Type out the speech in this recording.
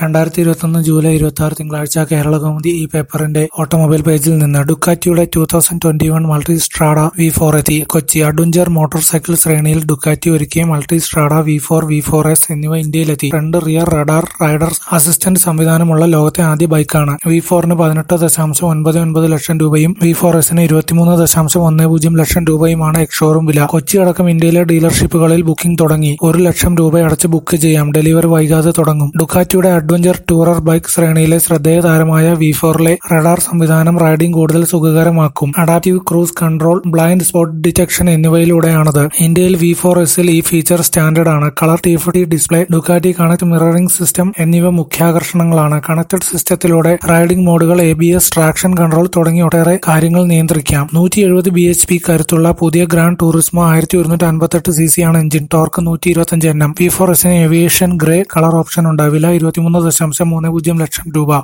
രണ്ടായിരത്തി ഇരുപത്തൊന്ന് ജൂലൈ ഇരുപത്തി ആറ് തിങ്കളാഴ്ച കേരളകൗമുദി ഈ പേപ്പറിന്റെ ഓട്ടോമൊബൈൽ പേജിൽ നിന്ന് ഡുക്കാറ്റിയുടെ two thousand twenty one Multistrada V four എത്തി കൊച്ചി അഡ്വഞ്ചർ മോട്ടോർ സൈക്കിൾ ശ്രേണിയിൽ ഡുക്കാറ്റി ഒരുക്കിയ Multistrada V four V four S എന്നിവ ഇന്ത്യയിലെത്തി front rear radar rider assistant സംവിധാനമുള്ള ലോകത്തെ ആദ്യ ബൈക്കാണ് വി ഫോറിന് പതിനെട്ട് ദശാംശം ഒൻപത് ഒൻപത് ലക്ഷം രൂപയും വി ഫോർ എസിന് ഇരുപത്തിമൂന്ന് ദശാംശം ഒന്ന് പൂജ്യം ലക്ഷം രൂപയുമാണ് എക്സ്ഷോറൂം വില കൊച്ചി അടക്കം ഇന്ത്യയിലെ ഡീലർഷിപ്പുകളിൽ ബുക്കിംഗ് തുടങ്ങി ഒരു ലക്ഷം രൂപ അടച്ച് ബുക്ക് ചെയ്യാം ഡെലിവറി വൈകാതെ തുടങ്ങും ഡുക്കാറ്റിയുടെ അഡ്വഞ്ചർ ടൂറർ ബൈക്ക് ശ്രേണിയിലെ ശ്രദ്ധേയ താരമായ വി ഫോറിലെ റഡാർ സംവിധാനം റൈഡിംഗ് കൂടുതൽ സുഖകരമാക്കും adaptive cruise control blind spot detection എന്നിവയിലൂടെയാണത് ഇന്ത്യയിൽ വി ഫോർ എസിൽ ഈ ഫീച്ചർ സ്റ്റാൻഡേർഡ് ആണ് colour T display Ducati connect mirroring system എന്നിവ മുഖ്യാകർഷണങ്ങളാണ് കണക്റ്റഡ് സിസ്റ്റത്തിലൂടെ റൈഡിംഗ് മോഡുകൾ A B S traction control തുടങ്ങി ഒട്ടേറെ കാര്യങ്ങൾ നിയന്ത്രിക്കാം നൂറ്റി എഴുപത് ബി എച്ച് പി കരുത്തുള്ള പുതിയ ഗ്രാൻഡ് ടൂറിസ്മോ ആയിരത്തി ഒരുന്നൂറ്റി അൻപത്തെട്ട് സി സി ആണ് എഞ്ചിൻ ടോർക്ക് നൂറ്റി ഇരുപത്തഞ്ച് എൻ എം വി ഫോർ എസിന് ഏവിയേഷൻ ഗ്രേ കളർ ഓപ്ഷൻ ഉണ്ട് വില ഇരുപത്തിമൂന്ന് ദശാംശം മൂന്ന് പൂജ്യം ലക്ഷം രൂപ